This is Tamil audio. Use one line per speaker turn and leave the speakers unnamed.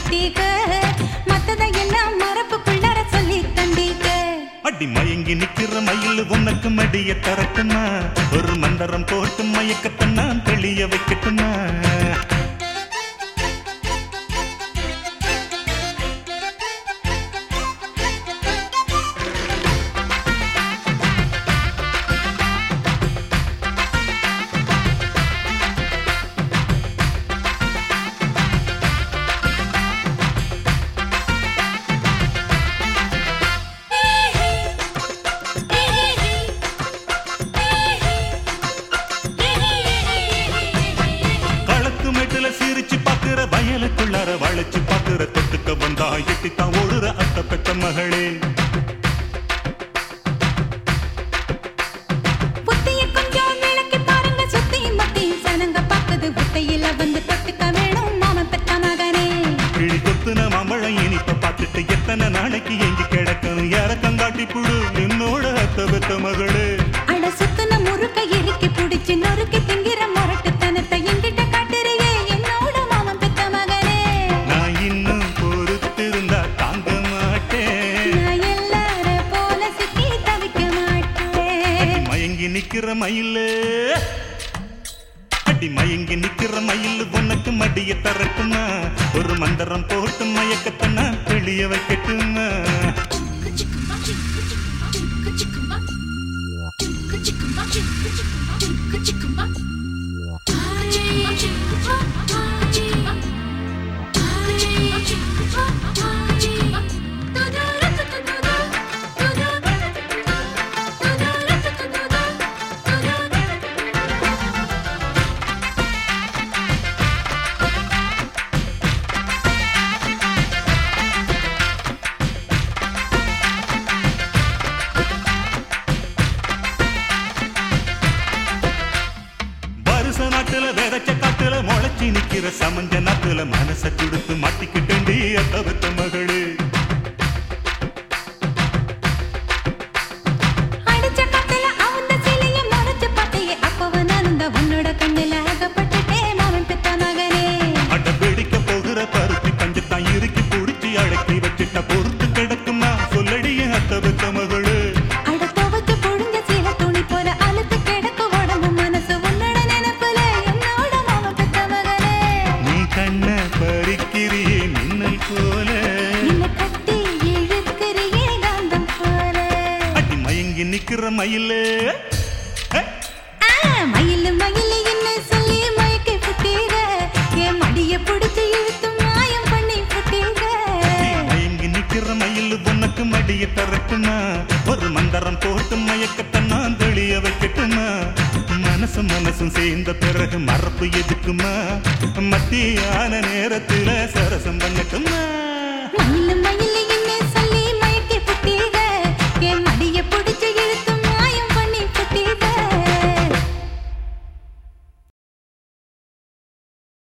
விட்டீங்க மத்ததை எல்லாம் மரப்புக்குள்ளார சொல்லி தந்தீங்க
அடி மயங்கி நிக்கிற மயில் உனக்கு மடிய தரட்டுமா ஒரு மந்தரம் போட்டு மயக்கத்தை நான் தெளிய வைக்கட்டுமா களத்து மேட்டுல சிரிச்சு பாக்குற வயலுக்குள்ளார வளைச்சு பாக்குற தொட்டுக்க வந்தா எட்டித்தான் ஓடுற அத்த பெத்த மகளே
புத்திய கொஞ்சம் விளக்கி பாருங்க சுத்தி மத்தி சனங்க பாக்குது புத்தையில வந்து தொட்டுக்க வேணும் மாமன் பெத்த மகனே
கிளி கொத்துன மாம்பழம் இனிப்ப பார்த்துட்டு எத்தனை நாளைக்கு எங்கி கிடக்கணும் இறக்கங்காட்டி புழு என்னோட அத்த பெத்த மகளே
அட சுத்துன முறுக்க இறுக்கி புடிச்சு நொறுக்கி திங்கிற முரட்டுத்தனத்தை என்கிட்ட காட்டுறியே என்னோட மாமன் பெத்த மகனே
நான் இன்னும் பொறுத்திருந்தா தாங்க மாட்டேன்
நான் எல்லார போல சிக்கி தவிக்க மாட்டேன்
மயங்கி நிக்கிற மயிலு அடி மயங்கி நிக்கிற மயில் உனக்கு மடிய தரட்டுமா ஒரு மந்திரம் போட்டு மயக்கத்தை நான் தெளிய வைக்கட்டுமா வருஷ நாட்டுல விதைச்ச காட்டுல முளைச்சி நிக்கிற சமஞ்ச நாட்டுல மனச கொடுத்து மாட்டிக்கிட்டேண்டி அத்தவத்த மகளே
அடிச்ச காத்துல அவந்த சிலைய மறைச்சு பார்த்தையே அப்பவ நான் இந்த உன்னோட கண்ணில அகப்பட்டுட்டே மாமன் பெத்த மகனே
அட வெடிக்க போகிற பருத்தி பஞ்சத்தான் இறுக்கி புடிச்சு அடக்கி வச்சுட்ட பொறுத்து கிடக்குமா சொல்லடிய அத்தவத்த மகளே
அட துவைச்சு புழிஞ்ச சீல துணி போல அழுத்து கிடக்கு உடம்பு மனசு உன்னோட நினைப்புல என்னோட மாமன் பெத்த மகனே
நீ கண்ண பறிக்கிறியே மின்னல் போல
நின்ன கட்டி இழுக்கிறியே காந்தம் போல
அடி மயங்கி நிக்கிற மயிலு ஹே!
ஆ, மயிலு மயிலு என்ன சொல்லி மயக்கி புட்டீங்க என் மடிய புடிச்சு இழுத்து மாயம் பண்ணி புட்டீங்க
நீ மயங்கி நிக்கிற மயில் உனக்கு மடிய தரட்டுமா ஒரு மந்தரம் போட்டு மயக்கத்தை நான் தெளிய வைக்கட்டுமா மனசு மனசும் சேர்ந்த பிறகு மறப்பு எதுக்குமா மத்தியான நேரத்துல சரசம் பண்ணட்டுமா